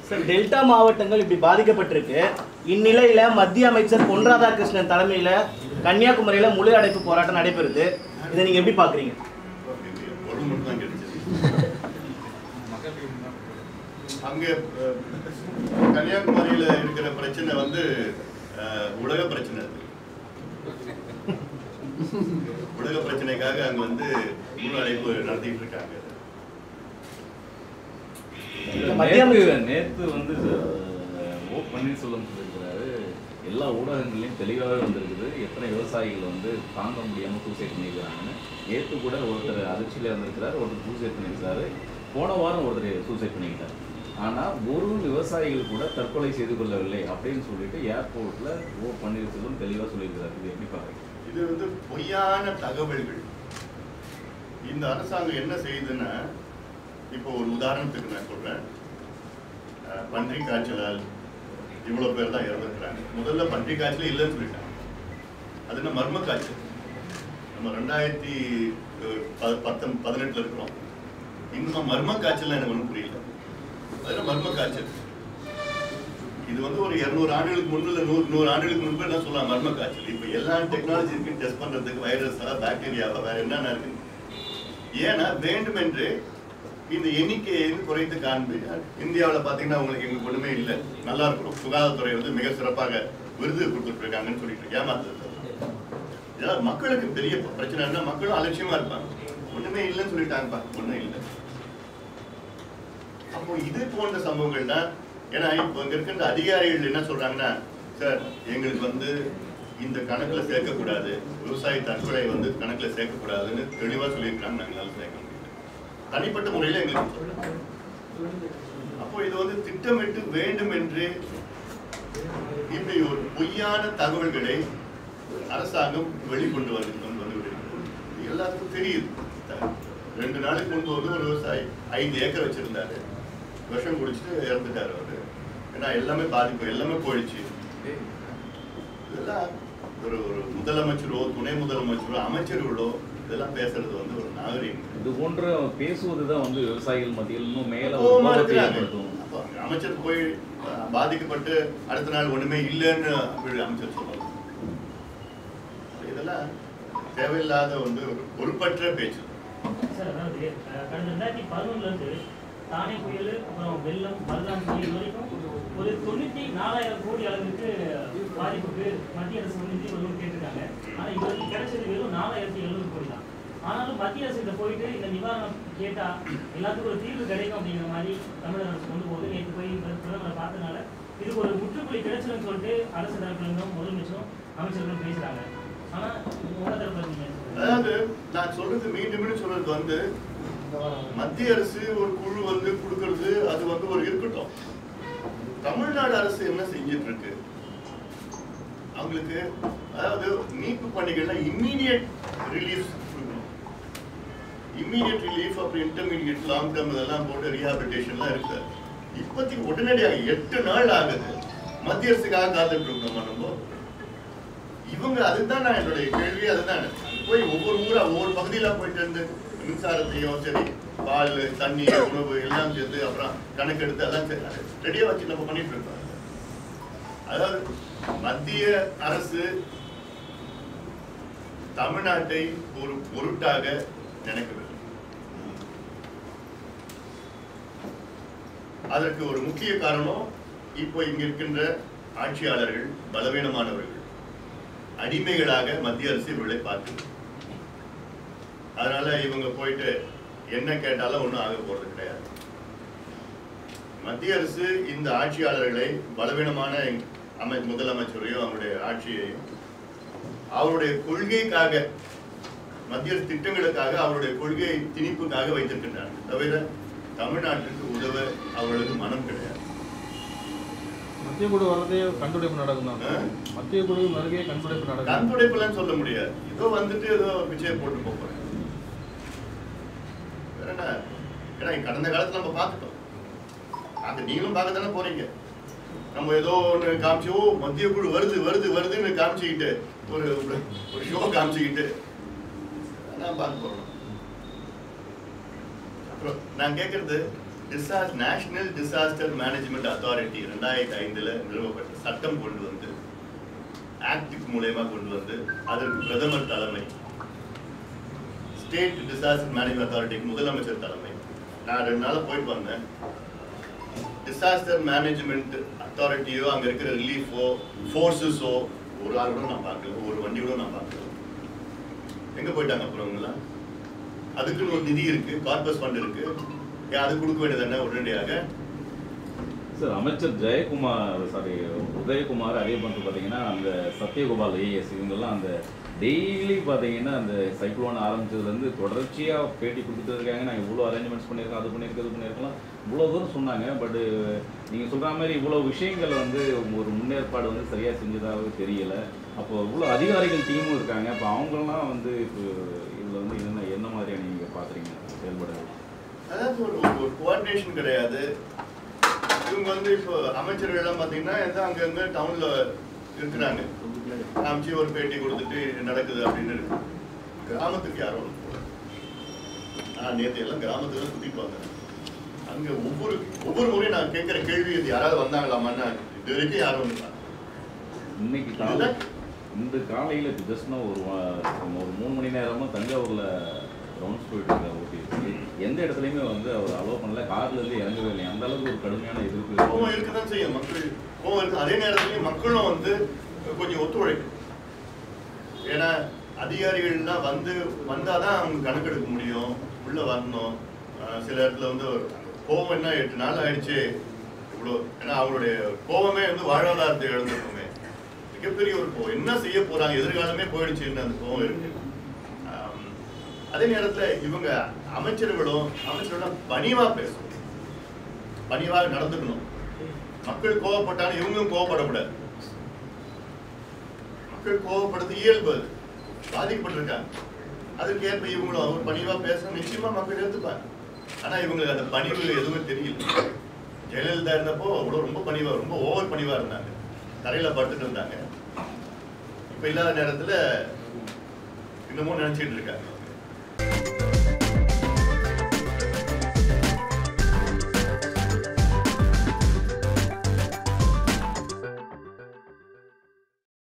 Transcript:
Sir delta மாவட்டங்கள் இப்படி பாதிக்கப்பட்டிருக்கு இந்நிலையில மத்திய அமைச்சர் பொன் ராதாகிருஷ்ணன் தலைமையில கன்னியாகுமரியில முழு அடைப்பு போராட்டம் நடைபெறுது இதை நீங்க எப்படி பாக்குறீங்க பொருள் மட்டும் தான் கிடைச்சது அங்க அஹ், கன்னியாகுமரியில இருக்கிற பிரச்சனை வந்து அஹ், உலக பிரச்சனை அது உலக பிரச்சனைக்காக அங்க வந்து முழு அழைப்பு நடத்திட்டு இருக்காங்க மத்திய நேத்து அமைச்சர் நேத்து வந்து அஹ், ஓ பன்னீர்செல்வம் சொல்லியிருக்கிறாரு எல்லா ஊடகங்களையும் தெளிவாகவே வந்திருக்குது எத்தனை விவசாயிகள் வந்து தாங்க முடியாம சூசைட் பண்ணியிருக்கிறாங்கன்னு நேத்து கூட ஒருத்தர் அதிர்ச்சியில இருந்திருக்கிறார் ஒருத்தர் சூசைட் பண்ணியிருக்கிறாரு போன வாரம் ஒருத்தர் சூசைட் பண்ணிக்கிட்டார் ஆனா ஒரு விவசாயிகள் கூட தற்கொலை செய்து கொள்ளவில்லை அப்படின்னு சொல்லிட்டு ஏர்போர்ட்ல ஓ பன்னீர்செல்வம் தெளிவா சொல்லியிருக்கிறாரு இது எப்படி பாக்குறீங்க இது வந்து பொய்யான தகவல்கள் இந்த அரசாங்கம் என்ன செய்யுதுன்னா இப்போ ஒரு உதாரணத்துக்கு நான் சொல்றேன் அஹ், பன்றி காய்ச்சலால் இவ்வளவு பேர் தான் இறந்துருக்கிறாங்க முதல்ல பன்றி காய்ச்சல் இல்லைன்னு சொல்லிட்டாங்க அது என்ன மர்ம காய்ச்சல் நம்ம ரெண்டாயிரத்தி அஹ், ப- பத்தொன் பதினெட்டுல இருக்கிறோம் இன்னும் மர்ம காய்ச்சல் எனக்கு ஒன்றும் புரியல அது மர்ம காய்ச்சல் இது வந்து ஒரு இருநூறு ஆண்டுகளுக்கு முன்பு இல்ல நூறு நூறு ஆண்டுகளுக்கு முன்பு என்ன சொல்லலாம் மர்ம காய்ச்சல் இப்போ எல்லா டெக்னாலஜி இருக்கு டெஸ்ட் பண்றதுக்கு வைரஸா பாக்டீரியாவா வேற என்னென்ன இருக்கு ஏன்னா வேண்டுமென்று இந்த எண்ணிக்கையை வந்து குறைத்து காண்பு இந்தியாவில் பார்த்தீங்கன்னா உங்களுக்கு எங்களுக்கு ஒண்ணுமே இல்லை நல்லா இருக்கிறோம் சுகாதாரத்துறை வந்து மிக சிறப்பாக விருது கொடுத்துட்டு இருக்காங்கன்னு சொல்லிட்டு ஏமாத்துறது இதெல்லாம் மக்களுக்கு பெரிய பிரச்சனைன்னா மக்களும் அலட்சியமா இருப்பாங்க ஒண்ணுமே இல்லைன்னு சொல்லிட்டாங்கப்பா ஒண்ணும் இல்லை அப்போ இது போன்ற சம்பவங்கள் தான் ஏன்னா இப்போ இங்க இருக்கின்ற அதிகாரிகள் என்ன சொல்றாங்கன்னா சார் எங்களுக்கு வந்து இந்த கணக்குல சேர்க்கக்கூடாது விவசாய தற்கொலை வந்து கணக்குல சேர்க்கக்கூடாதுன்னு தெளிவா சொல்லியிருக்காங்க நாங்களால சேர்க்க முடியல தனிப்பட்ட முறையில எங்களுக்கு சொல்றாங்க. அப்போ இது வந்து திட்டமிட்டு வேண்டும் என்று இப்படி ஒரு பொய்யான தகவல்களை அரசாங்கம் வெளிக்கொண்டு வந்து கொண்டு வந்து கொண்டிருக்கிறது. இது எல்லாத்துக்கும் தெரியுது த- ரெண்டு நாளைக்கு முன்பு வந்து ஒரு விவசாயி ஐந்து ஏக்கர் வச்சிருந்தாரு விஷம் குடிச்சிட்டு இறந்துட்டாரு அவரு ஏன்னா எல்லாமே பாதிப்பு எல்லாமே போயிடுச்சு இதெல்லாம் ஒரு ஒரு முதலமைச்சரோ துணை முதலமைச்சரோ அமைச்சர்களோ இதெல்லாம் பேசுறது வந்து ஒரு நாகரிகம் இது போன்ற பேசுவதுதான் வந்து விவசாயிகள் மத்தியில் இன்னும் மேல ஒரு கோவமா கோபத்தை இருக்கிறாங்க. ஏற்படுத்தும் அப்போ அங்க அமைச்சர் போய் அஹ், பாதிக்கப்பட்டு அடுத்த நாள் ஒண்ணுமே இல்லைன்னு அப்படி அமைச்சர் சொல்லுவாங்க இதெல்லாம் தேவையில்லாத வந்து ஒரு பொறுப்பற்ற பேச்சு சார் அதாவது அஹ், கடந்த ரெண்டாயிரத்தி பதினொன்றுல இருந்து தானே புயல் அப்புறம் வெள்ளம் மருதாம் புயல் வரைக்கும் ஒரு தொண்ணூத்தி நாலாயிரம் கோடி அளவுக்கு பாதிப்புக்கு மத்திய அரசு வந்து நிதி உதவி கேட்டிருக்காங்க ஆனா இது வரைக்கும் கிடைச்சது வெறும் நாலாயிரத்தி எழுநூறு கோடி தான் ஆனாலும் மத்திய அரசு கிட்ட போயிட்டு இந்த நிவாரணம் கேட்டா எல்லாத்துக்கும் ஒரு தீர்வு கிடைக்கும் அப்படிங்கிற மாதிரி தமிழக அரசு கொண்டு போகுது நேற்று போய் பிர- பிரதமரை பார்த்தனால இதுக்கு ஒரு முற்றுப்புள்ளி கிடைச்சிருன்னு சொல்லிட்டு அரசு தரப்புல இருந்தும் முதலமைச்சரும் அமைச்சர்களும் பேசுறாங்க ஆனா உங்க தரப்புல இருந்து என்ன சொல்றீங்க? அதாவது நான் சொல்றது மீண்டும் மீண்டும் சொல்றது வந்து மத்திய அரசு ஒரு குழு வந்து கொடுக்கறது அது வந்து ஒரு இருக்கட்டும் தமிழ்நாடு அரசு என்ன செஞ்சிட்டு இருக்கு அவங்களுக்கு அதாவது மீட்பு பணிகள்ல இம்மீடியட் ரிலீஃப் கொடுக்கணும் இம்மீடியட் ரிலீஃப் அப்புறம் இன்டர்மீடியட் லாங் டேர்ம் இதெல்லாம் போட்டு ரீஹாபிலிட்டேஷன்லாம் இருக்கு இப்போதைக்கு உடனடியாக எட்டு நாள் ஆகுது மத்திய அரசுக்காக காத்துட்டு இருக்கோம் நம்ம இவங்க அதுதான் நான் என்னுடைய கேள்வி அதுதான் போய் ஒவ்வொரு ஊரா ஒவ்வொரு பகுதியில போயிட்டு இருந்து மின்சாரத்தையும் சரி பால் தண்ணி உணவு எல்லாம் சேர்த்து அப்புறம் கணக்கெடுத்து எல்லாம் சரி ரெடியா வச்சு நம்ம பண்ணிட்டு இருக்கோம் அதாவது மத்திய அரசு தமிழ்நாட்டை ஒரு பொருட்டாக நினைக்கவில்லை அதற்கு ஒரு முக்கிய காரணம் இப்போ இங்க இருக்கின்ற ஆட்சியாளர்கள் பலவீனமானவர்கள் அடிமைகளாக மத்திய அரசு இவர்களை பார்க்குது அதனால இவங்க போயிட்டு என்ன கேட்டாலும் ஒன்றும் ஆக போறது கிடையாது மத்திய அரசு இந்த ஆட்சியாளர்களை பலவீனமான அமை முதலமைச்சரையும் அவருடைய ஆட்சியையும் அவருடைய கொள்கைக்காக மத்திய அரசு திட்டங்களுக்காக அவருடைய கொள்கை திணிப்புக்காக வைத்திருக்கின்றார்கள் தவிர தமிழ்நாட்டுக்கு உதவ அவர்களுக்கு மனம் கிடையாது மத்திய குழு வரதே கண்டுபிடிப்பு நடக்கும் தான் ஆ? மத்திய குழு வருகை கண்டுபிடிப்பு நடக்கும் கண்துடைப்புலாம் சொல்ல முடியாது ஏதோ வந்துட்டு ஏதோ பிச்சை போட்டு போக போறேன் வேற என்ன ஏன்னா கடந்த காலத்துல நம்ம பார்த்துட்டோம் அந்த நீங்களும் பார்க்க தானே போறீங்க நம்ம ஏதோ ஒன்று காமிச்சு ஓ மத்திய குழு வருது வருது வருதுன்னு காமிச்சுக்கிட்டு ஒரு ஒரு- ஒரு ஷோ காமிச்சுக்கிட்டு நான் பார்க்க போறோம் அப்புறம் நான் கேட்கறது டிசாஸ் நேஷனல் டிசாஸ்டர் மேனேஜ்மெண்ட் அத்தாரிட்டி ரெண்டாயிரத்தி ஐந்துல நிறுவப்பட்ட சட்டம் கொண்டு வந்து ஆக்ட் மூலயமா கொண்டு வந்து அதற்கு பிரதமர் தலைமை ஸ்டேட் டிசாஸ்டர் மேனேஜ்மெண்ட் அத்தாரிட்டிக்கு முதலமைச்சர் தலைமை நான் ரெண்டு நாளா போயிட்டு வந்தேன் டிசாஸ்டர் மேனேஜ்மெண்ட் அத்தாரிட்டியோ அங்க இருக்கிற ரிலீஃபோ ஃபோர்ஸஸோ ஒரு ஆள் கூட நான் பார்க்கல ஒரு வண்டி கூட நான் பார்க்கல எங்க போயிட்டாங்க அப்புறம் இவங்கெல்லாம் அதுக்குன்னு ஒரு நிதி இருக்கு கார்பஸ் ஃபண்ட் இருக்கு ஏன் அது கொடுக்க வேண்டியது என்ன உடனடியாக சார் அமைச்சர் ஜெயக்குமார் சாரி உதயகுமார் அதே வந்து பார்த்தீங்கன்னா அந்த சத்யகோபால் ஏஎஸ் இவங்கெல்லாம் அந்த டெய்லி பார்த்தீங்கன்னா அந்த சைக்ளோன் ஆரம்பிச்சதுலேருந்து தொடர்ச்சியாக பேட்டி கொடுத்துட்டு இருக்காங்க நாங்கள் இவ்வளோ அரேஞ்ச்மெண்ட்ஸ் பண்ணியிருக்கோம் அது பண்ணியிருக்கோம் இது பண்ணியிருக்கலாம் இவ்வளோ தூரம் சொன்னாங்க பட்டு நீங்கள் சொல்கிற மாதிரி இவ்வளோ விஷயங்கள் வந்து ஒரு முன்னேற்பாடு வந்து சரியாக செஞ்சதாகவே தெரியல அப்போ இவ்வளோ அதிகாரிகள் டீமும் இருக்காங்க அப்போ அவங்கெல்லாம் வந்து இப்போ இதில் வந்து என்ன என்ன மாதிரியான நீங்கள் பார்க்குறீங்க செயல்படுறது அதாவது ஒரு ஒரு கோஆர்டினேஷன் கிடையாது இவங்க வந்து இப்போ அமைச்சர்கள் எல்லாம் பார்த்தீங்கன்னா எந்த அங்கங்க டவுன்ல இருக்கிறாங்க காமிச்சு ஒரு பேட்டி கொடுத்துட்டு இது நடக்குது அப்படின்னு இருக்கு கிராமத்துக்கு யாரும் போகல நான் நேற்று எல்லாம் கிராமத்துல தான் சுத்திட்டு வந்தேன் அங்க ஒவ்வொரு ஒவ்வொரு முறையும் நான் கேட்கிற கேள்வி இது யாராவது வந்தாங்களாமான்னு இது வரைக்கும் யாரும் வரல. இன்னைக்கு காலை இந்த காலையில் இப்போ ஜஸ்ட்னா ஒரு வா- ஒரு மூணு மணி நேரமா தஞ்சாவூரில் ரவுண்ட்ஸ் போயிட்டு இருக்க ஓட்டி எந்த இடத்துலையுமே வந்து அவர் அலோவ் பண்ணல கார்ல இருந்து இறங்கவே இல்லை அந்த அளவுக்கு ஒரு கடுமையான எதிர்ப்பு கோவம் இருக்கு. இருக்குதான் செய்யும் மக்கள் கோவம் இருக்கு அதே நேரத்துலயும் மக்களும் வந்து கொஞ்சம் ஒத்துழைக்கும் ஏன்னா அதிகாரிகள்லாம் வந்து வந்தாதான் அவங்க கணக்கெடுக்க முடியும் உள்ள வரணும் அஹ் சில இடத்துல வந்து ஒரு கோவம் என்ன எட்டு நாள் ஆயிடுச்சு இவ்வளோ ஏன்னா அவங்களுடைய கோவமே வந்து வாழ்வாதாரத்தை இழந்திருக்குமே மிகப்பெரிய ஒரு கோவம் என்ன செய்ய போறாங்க எதிர்காலமே போயிடுச்சுன்னு அந்த கோவம் இருக்கு ஆம், அதே நேரத்துல இவங்க அமைச்சர்களும் அமைச்சர்களும் பணிவா பேசணும் பணிவாக நடந்துக்கணும் மக்கள் கோவப்பட்டாலும் இவங்களும் கோவப்படக்கூடாது மக்கள் கோவப்படுறது இயல்பு அது பாதிக்கப்பட்டிருக்காங்க அதுக்கு ஏற்ப இவங்களும் அவர் பணிவா பேச நிச்சயமா மக்கள் எடுத்துப்பாங்க ஆனா இவங்களுக்கு அந்த பணிவு எதுவுமே தெரியல ஜெயலலிதா இருந்தப்போ அவ்வளவு ரொம்ப பணிவா ரொம்ப ஓவர் பணிவா இருந்தாங்க தரையில படுத்துட்டு இருந்தாங்க இப்ப இல்லாத நேரத்துல இன்னமும் நினைச்சிட்டு இருக்காங்க